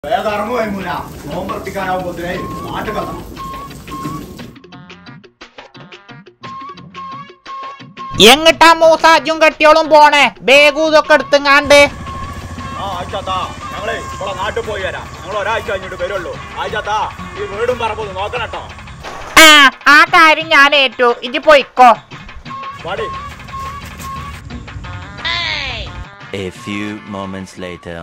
വേഗം ഇറങ്ങു വൈമൂന നോമ്പർപ്പിക്കാനാവുമ്പോഴത്തേ നാട്ടിൽ കത്താം എങ്ങിട്ടാ മൂസാജും കെട്ടിയോളും പോണേ ബേഗും ഇതൊക്കെ എടുത്തുങ്ങാണ്ട് ആ ആഴ്ചത്താ ഞങ്ങളെ ഇവിടെ നാട്ടിൽ പോയി വരാം ഞങ്ങൾ ഒരാഴ്ച കഴിഞ്ഞിട്ട് വരുള്ളൂ ആഴ്ചത്താ ഈ വീടും പറമ്പൊന്ന് നോക്കണം കേട്ടോ ആ ആ കാര്യം ഞാൻ ഏറ്റു ഇജ് പോയിക്കോ പാടി A few moments later.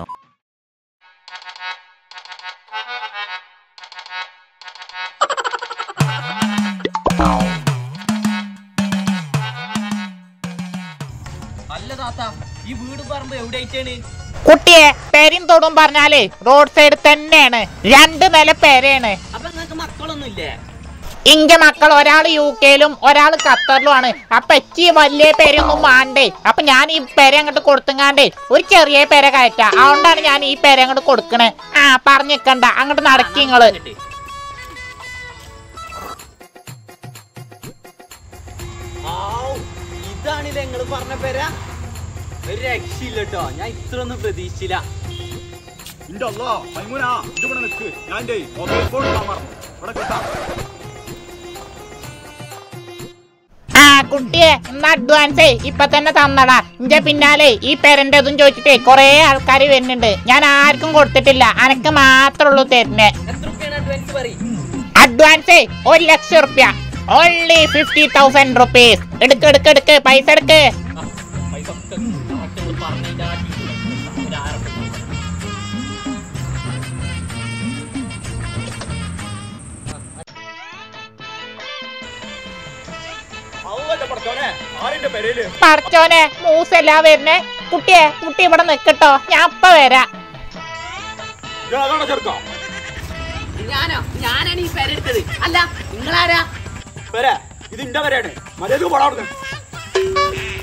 അല്ല താത്ത ഈ വീട് പറമ്പ് എവിടെ ആയിട്ടാണ് കുട്ടിയെ പെരും തൊടും പറഞ്ഞാലേ റോഡ് സൈഡ് തന്നെയാണ് രണ്ട് നില പേരാണ് അപ്പൊ നിങ്ങക്ക് മക്കളൊന്നും ഇല്ലേ ഇന്റെ മക്കൾ ഒരാൾ യു കെയിലും ഒരാൾ ഖത്തറിലുമാണ് അപ്പൊ എച്ചി വലിയ പേരൊന്നും വേണ്ടേ അപ്പൊ ഞാൻ ഈ പേര അങ്ങോട്ട് കൊടുത്തുങ്ങാണ്ടേ ഒരു ചെറിയ പേര കയറ്റ അതുകൊണ്ടാണ് ഞാൻ ഈ പേര അങ്ങോട്ട് കൊടുക്കണേ ആ പറഞ്ഞിക്കണ്ട അങ്ങോട്ട് നടക്കി നിങ്ങള് ഇങ്ങട്ട്. ആവൂ, ഇതാണില്ലേ നിങ്ങള് പറഞ്ഞ പേര ഒരു രക്ഷയില്ല കേട്ടോ ഞാൻ ഇത്ര ഒന്നും പ്രതീക്ഷിച്ചില്ല ഇന്റെ അല്ലാ മൈമൂന ഇത് ഇവിടെ നിൽക്ക് ഞാൻ മൊബൈൽ ഫോൺ ഇടാൻ മറന്നു ഇവിടെ കിട്ടാം ആ കുട്ടിയെ ഇന്ന് അഡ്വാൻസേ ഇപ്പൊ തന്നെ തന്നടാ ഇന്റെ പിന്നാലെ ഈ പേരന്റെ ഇതും ചോദിച്ചിട്ടേ കൊറേ ആൾക്കാർ വരുന്നുണ്ട് ഞാൻ ആർക്കും കൊടുത്തിട്ടില്ല അനക്ക് മാത്രമേ ഉള്ളൂ തരുന്നേ എത്ര റുപ്യാണ് അഡ്വാൻസ് പറയും അഡ്വാൻസ് ഒരു ലക്ഷം റുപ്യ ഓൺലി ഫിഫ്റ്റി തൗസൻഡ് റുപ്പീസ് എടുക്ക് എടുക്ക് എടുക്ക് പൈസ എടുക്ക് പൈസ ഒക്കെ correct നിങ്ങള് പറഞ്ഞതിന്റെ ആ ഡീറ്റെയിൽ ഒരു ആയിരം ഉറുപ്പിക കൊടുക്കണം. അവന്റെ പടത്തോനെ ആരിന്റെ പെരയില് പറച്ചോനെ മൂസല്ല വരുന്നേ കുട്ടിയെ കുട്ടി ഇവിടെ നിക്കട്ടോ ഞാൻ ഇപ്പ വരാം അതാണ് ചെറുക്കാം ഞാനോ ഞാനാണ് ഈ പേരെടുത്തത് അല്ല നിങ്ങളാരാ പെര ഇത് ഇന്റെ പെരയാണ് മര്യാദക്ക് പോടാ അവിടുന്ന്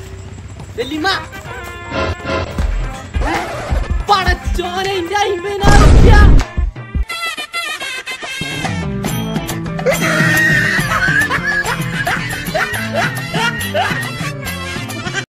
വെല്ലിമ്മ ഏ? പടച്ചോനെ ഇന്റെ അയ്മനാ